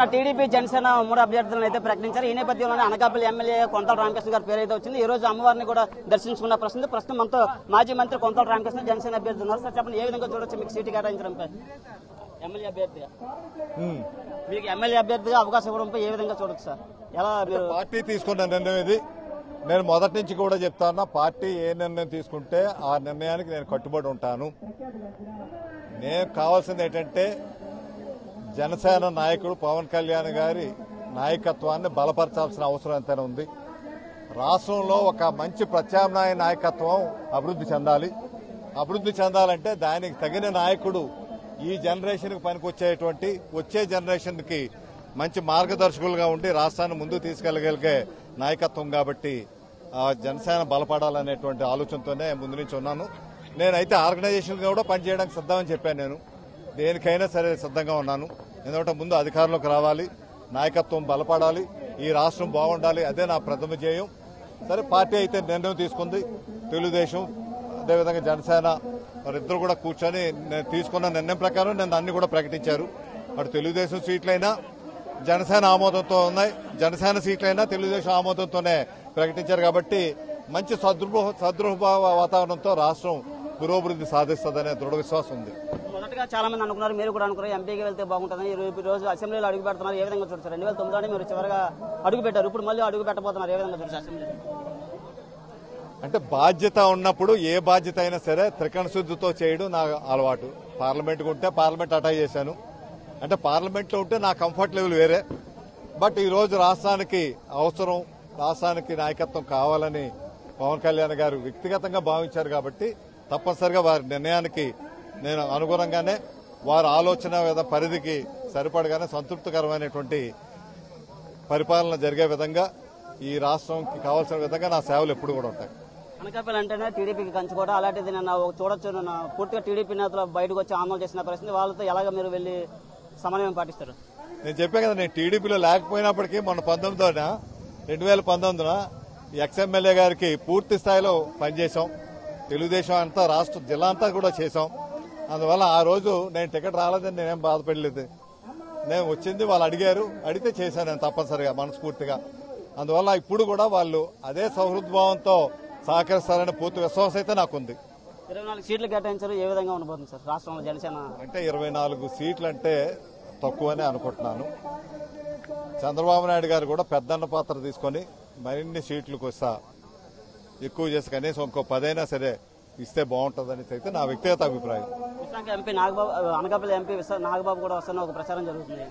నిన్న టీడీపీ జనసేన మూడు అభ్యర్థులను అయితే ప్రకటించారు ఈ నేపథ్యంలోనే అనకాపల్లి ఎమ్మెల్యే కొంతల రామకృష్ణ గారి పేరు అయితే వచ్చింది ఈ రోజు అమ్మవారిని కూడా దర్శించుకున్న ప్రశ్న ప్రస్తుతం మనతో మాజీ మంత్రి కొంతల రామకృష్ణ జనసేన అభ్యర్థి ఉన్నారు సార్ చెప్పండి ఏ విధంగా చూడొచ్చు మీకు సీటు కేటాయించడంపై ఎమ్మెల్యే అభ్యర్థిగా మీకు ఎమ్మెల్యే అభ్యర్థిగా అవకాశం ఇవ్వడంపై ఏ విధంగా చూడొచ్చు సార్ ఎలా మీరు పార్టీ తీసుకున్న నిర్ణయం ఇది నేను మొదటి నుంచి కూడా చెప్తాను పార్టీ ఏ నిర్ణయం తీసుకుంటే ఆ నిర్ణయానికి నేను కట్టుబడి ఉంటాను నేను కావాల్సింది ఏంటంటే జనసేన నాయకుడు పవన్ కళ్యాణ్ గారి నాయకత్వాన్ని బలపరచాల్సిన అవసరం ఎంతైనా ఉంది రాష్ట్రంలో ఒక మంచి ప్రత్యామ్నాయ నాయకత్వం అభివృద్ధి చెందాలి అభివృద్ధి చెందాలంటే దానికి తగిన నాయకుడు ఈ జనరేషన్కి పనికొచ్చేటువంటి వచ్చే జనరేషన్కి మంచి మార్గదర్శకులుగా ఉండి రాష్ట్రాన్ని ముందుకు తీసుకెళ్లగలిగే నాయకత్వం కాబట్టి ఆ జనసేన బలపడాలనేటువంటి ఆలోచనతోనే ముందు నుంచి ఉన్నాను నేనైతే ఆర్గనైజేషన్గా కూడా పనిచేయడానికి సిద్ధమని చెప్పాను నేను దేనికైనా సరే సిద్ధంగా ఉన్నాను ఎందుకంటే ముందు అధికారంలోకి రావాలి నాయకత్వం బలపడాలి ఈ రాష్ట్రం బాగుండాలి అదే నా ప్రథమ ధ్యేయం సరే పార్టీ అయితే నిర్ణయం తీసుకుంది తెలుగుదేశం అదేవిధంగా జనసేన వారిద్దరు కూడా కూర్చొని నేను తీసుకున్న నిర్ణయం ప్రకారం నేను అన్ని కూడా ప్రకటించారు అటు తెలుగుదేశం సీట్లైనా జనసేన ఆమోదంతో ఉన్నాయి జనసేన సీట్లైనా తెలుగుదేశం ఆమోదంతోనే ప్రకటించారు కాబట్టి మంచి సదృఢ సదృఢ వాతావరణంతో రాష్ట్రం పురోభివృద్ధి సాధిస్తుందనే దృఢ విశ్వాసం ఉంది మొదటగా చాలా మంది అనుకున్నారు మీరు కూడా అనుకున్నారు ఎంపీకి వెళ్తే బాగుంటుందని ఈ రోజు- ఈ రోజు అసెంబ్లీలో అడుగు పెడుతున్నారు ఏ విధంగా చూడొచ్చు రెండు వేల తొమ్మిదిలోనే మీరు చివరిగా అడుగు పెట్టారు ఇప్పుడు మళ్ళీ అడుగు పెట్టబోతున్నారు ఏ విధంగా చూడొచ్చు అసెంబ్లీ అంటే బాధ్యత ఉన్నప్పుడు ఏ బాధ్యత అయినా సరే త్రికరణ శుద్ధితో చేయడం నా అలవాటు పార్లమెంట్కి ఉంటే పార్లమెంట్ అటాక్ చేశాను అంటే పార్లమెంట్లో ఉంటే నా కంఫర్ట్ లెవెల్ వేరే బట్ ఈ రోజు రాష్ట్రానికి అవసరం రాష్ట్రానికి నాయకత్వం కావాలని పవన్ కళ్యాణ్ గారు వ్యక్తిగతంగా భావించారు కాబట్టి తప్పనిసరిగా వారి నిర్ణయానికి నేను అనుగుణంగానే వారి ఆలోచన విధ- పరిధికి సరిపడగానే సంతృప్తికరమైనటువంటి పరిపాలన జరిగే విధంగా ఈ రాష్ట్రంకి కావాల్సిన విధంగా నా సేవలు ఎప్పుడు కూడా ఉంటాయి అనకాపల్లి అంటేనే టీడీపీకి కంచుకోవడం అలాంటిది నిన్న ఒక చూడొచ్చు నిన్న పూర్తిగా టీడీపీ నేతలు బయటకు వచ్చి ఆందోళన చేసిన పరిస్థితి వాళ్ళతో ఎలాగ మీరు వెళ్లి సమన్వయం పాటిస్తారు నేను చెప్పాను కదా నేను టీడీపీలో లేకపోయినప్పటికీ మొన్న పంతొమ్మిదిన రెండు వేల పంతొమ్మిదిన ఎక్స్ఎమ్మెల్యే గారికి పూర్తి స్థాయిలో పనిచేశాం తెలుగుదేశం అంతా రాష్ట్ర జిల్లా అంతా కూడా చేశాం అందువల్ల ఆ రోజు నేను టికెట్ రాలేదని నేనేం బాధపడలేదు నేను వచ్చింది వాళ్ళు అడిగారు అడిగితే చేశాను నేను తప్పనిసరిగా మనస్ఫూర్తిగా అందువల్ల ఇప్పుడు కూడా వాళ్ళు అదే సౌహృద్భావంతో సహకరిస్తారనే పూర్తి విశ్వాసం అయితే నాకుంది ఇరవై నాలుగు సీట్లు కేటాయించారు ఏ విధంగా ఉండబోతుంది సార్ రాష్ట్రంలో జనసేన అంటే ఇరవై నాలుగు సీట్లు అంటే తక్కువనే అనుకుంటున్నాను చంద్రబాబు నాయుడు గారు కూడా పెద్దన్న పాత్ర తీసుకొని మరిన్ని సీట్లకు వస్తా ఎక్కువ చేసి కనీసం ఇంకో పదైనా సరే ఇస్తే బాగుంటుందని అయితే నా వ్యక్తిగత అభిప్రాయం విశాఖ ఎంపీ నాగబాబు అనకాపల్లి ఎంపీ విశా నాగబాబు కూడా వస్తున్న ఒక ప్రచారం జరుగుతుంది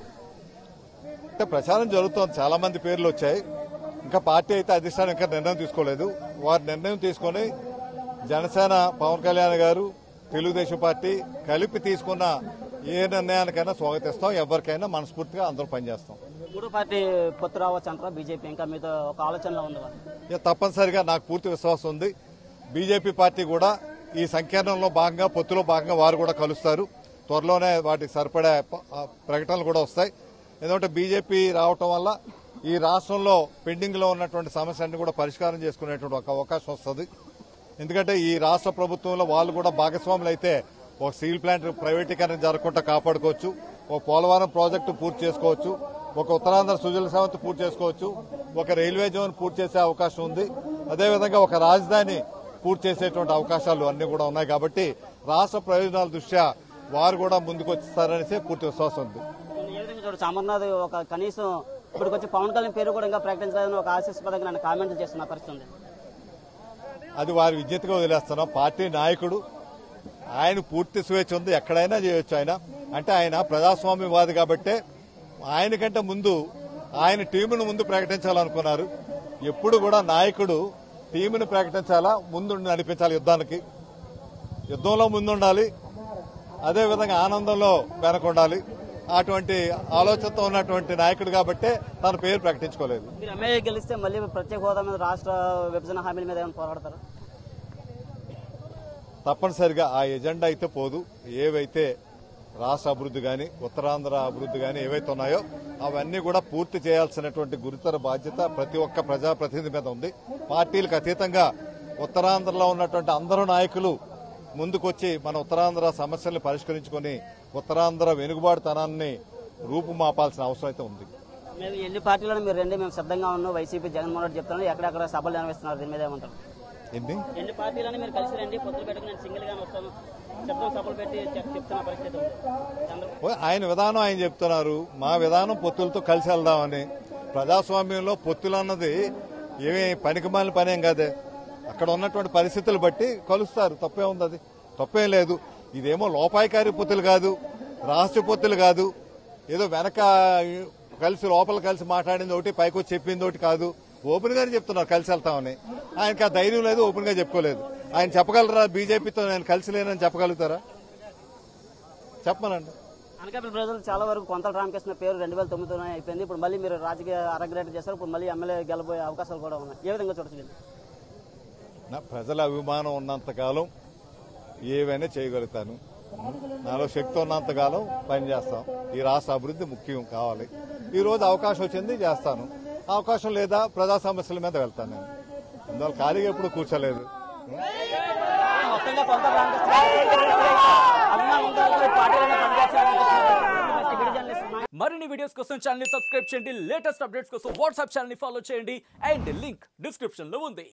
అంటే ప్రచారం జరుగుతోంది చాలా మంది పేర్లు వచ్చాయి ఇంకా పార్టీ అయితే అధిష్టానం ఇంకా నిర్ణయం తీసుకోలేదు వారు నిర్ణయం తీసుకొని జనసేన పవన్ కళ్యాణ్ గారు తెలుగుదేశం పార్టీ కలిపి తీసుకున్న ఏ నిర్ణయానికైనా స్వాగతిస్తాం ఎవరికైనా మనస్ఫూర్తిగా అందరూ పనిచేస్తాం మూడో పార్టీ పొత్తు రావచ్చు అంటారా బీజేపీ ఇంకా మీతో ఒక ఆలోచనలో ఉంది వాళ్ళు ఇక తప్పనిసరిగా నాకు పూర్తి విశ్వాసం ఉంది బీజేపీ పార్టీ కూడా ఈ సంకీర్ణంలో భాగంగా పొత్తులో భాగంగా వారు కూడా కలుస్తారు త్వరలోనే వాటికి సరిపడే ప- ఆ ప్రకటనలు కూడా వస్తాయి ఎందుకంటే బీజేపీ రావటం వల్ల ఈ రాష్ట్రంలో పెండింగ్ లో ఉన్నటువంటి సమస్యలన్నీ కూడా పరిష్కారం చేసుకునేటువంటి ఒక అవకాశం వస్తుంది ఎందుకంటే ఈ రాష్ట్ర ప్రభుత్వంలో వాళ్ళు కూడా భాగస్వాములు అయితే ఒక స్టీల్ ప్లాంట్ ప్రైవేటీకరణ జరగకుండా కాపాడుకోవచ్చు ఒక పోలవరం ప్రాజెక్టు పూర్తి చేసుకోవచ్చు ఒక ఉత్తరాంధ్ర సుజల సేవంతి పూర్తి చేసుకోవచ్చు ఒక రైల్వే జోన్ పూర్తి చేసే అవకాశం ఉంది అదేవిధంగా ఒక రాజధాని పూర్తి చేసేటువంటి అవకాశాలు అన్ని కూడా ఉన్నాయి కాబట్టి రాష్ట్ర ప్రయోజనాల దృష్ట్యా వారు కూడా ముందుకు వచ్చేస్తారనేసి పూర్తి విశ్వాసం ఉంది నేను ఏ విధంగా చూడొచ్చు అమర్నాథ్ ఒక కనీసం ఇప్పటికొచ్చి పవన్ కళ్యాణ్ పేరు కూడా ఇంకా ప్రకటించలేదని ఒక ఆశీస్పదంగా నన్ను కామెంట్లు చేస్తున్న పరిస్థితి ఉంది అది వారి విజ్ఞతగా వదిలేస్తున్నాం పార్టీ నాయకుడు ఆయన పూర్తి స్వేచ్ఛ ఉంది ఎక్కడైనా చేయొచ్చు ఆయన అంటే ఆయన ప్రజాస్వామ్యవాది కాబట్టే ఆయనకంటే ముందు ఆయన టీమును ముందు ప్రకటించాలనుకున్నారు ఎప్పుడు కూడా నాయకుడు టీమును ప్రకటించాలా ముందు నడిపించాలి యుద్ధానికి యుద్ధంలో ముందుండాలి అదేవిధంగా ఆనందంలో వెనకుండాలి అటువంటి ఆలోచనతో ఉన్నటువంటి నాయకుడు కాబట్టే తన పేరు ప్రకటించుకోలేదు మీరు ఎమ్మెల్యే గెలిస్తే మళ్ళీ ప్రత్యేక హోదా మీద రాష్ట్ర విభజన హామీల మీద ఏమైనా పోరాడతారు తప్పనిసరిగా ఆ ఎజెండా అయితే పోదు ఏవైతే రాష్ట్ర అభివృద్ధి కానీ ఉత్తరాంధ్ర అభివృద్ధి కానీ ఏవైతే ఉన్నాయో అవన్నీ కూడా పూర్తి చేయాల్సినటువంటి గురుతర బాధ్యత ప్రతి ఒక్క ప్రజాప్రతినిధి మీద ఉంది పార్టీలకు అతీతంగా ఉత్తరాంధ్రలో ఉన్నటువంటి అందరూ నాయకులు ముందుకొచ్చి మన ఉత్తరాంధ్ర సమస్యల్ని పరిష్కరించుకొని ఉత్తరాంధ్ర వెనుకబాటుతనాన్ని రూపు మాపాల్సిన అవసరం అయితే ఉంది మేము ఎన్ని పార్టీలను మీరు రెండే మేము సిద్ధంగా ఉన్నాం వైసీపీ జగన్మోహన్ రెడ్డి చెప్తాను ఎక్కడెక్కడ సభలు నిర్వహిస్తున్నారు దీని మీద ఏమంటారు ఎన్ని ఎన్ని పార్టీలను మీరు కలిసి రండి పొత్తులు పెట్టుకుని నేను సింగిల్ గానే వస్తాను చెప్తాం సభలు పెట్టి చెప్- చెప్తున్న పరిస్థితి ఉంది చంద్రబాబు ఓ, ఆయన విధానం ఆయన చెప్తున్నారు మా విధానం పొత్తులతో కలిసి వెళ్దామని ప్రజాస్వామ్యంలో పొత్తులు అన్నది ఏమీ పనికిమాలిన పనేం కాదే అక్కడ ఉన్నటువంటి పరిస్థితులు బట్టి కలుస్తారు తప్పే ఉంది అది తప్పేం లేదు ఇదేమో లోపాయికారి పొత్తులు కాదు రహస్య పొత్తులు కాదు ఏదో వెనక కలిసి లోపల కలిసి మాట్లాడింది ఒకటి పైకి వచ్చి చెప్పింది ఒకటి కాదు ఓపెన్ గానే చెప్తున్నారు కలిసి వెళ్తామని ఆయనకి ఆ ధైర్యం లేదు ఓపెన్ గా చెప్పుకోలేదు ఆయన చెప్పగలరా బీజేపీతో నేను కలిసి లేనని చెప్పగలుగుతారా చెప్పమనండి అనకాపల్లి ప్రజలు చాలా వరకు కొంతల రామకృష్ణ పేరు రెండు వేల తొమ్మిదిలోనే అయిపోయింది ఇప్పుడు మళ్ళీ మీరు రాజకీయ అరగ్రేట్ చేస్తారు ఇప్పుడు మళ్ళీ ఎమ్మెల్యే గెలబోయే అవకాశాలు కూడా ఉన్నాయి ఏ విధంగా చూడొచ్చు దీన్ని? నా ప్రజల అభిమానం ఉన్నంతకాలం ఏవైనా చేయగలుగుతాను నాలో శక్తి ఉన్నంతకాలం పనిచేస్తాం ఈ రాష్ట్ర అభివృద్ధి ముఖ్యం కావాలి ఈ రోజు అవకాశం వచ్చింది చేస్తాను అవకాశం లేదా ప్రజా సమస్యల మీద వెళ్తాను నేను అందువల్ల ఖాళీగా ఎప్పుడు కూర్చోలేదు మొత్తంగా కొంత రామకృష్ణ అభిమానం ఉంటే పార్టీలోనే పనిచేస్తారని గిరిజనులు మరిన్ని వీడియోస్ కోసం ఛానల్ సబ్స్క్రైబ్ చేయండి లేటెస్ట్ అప్డేట్స్ కోసం వాట్సాప్ ఛానల్ ఫాలో చేయండి అండ్ లింక్ డిస్క్రిప్షన్ లో ఉంది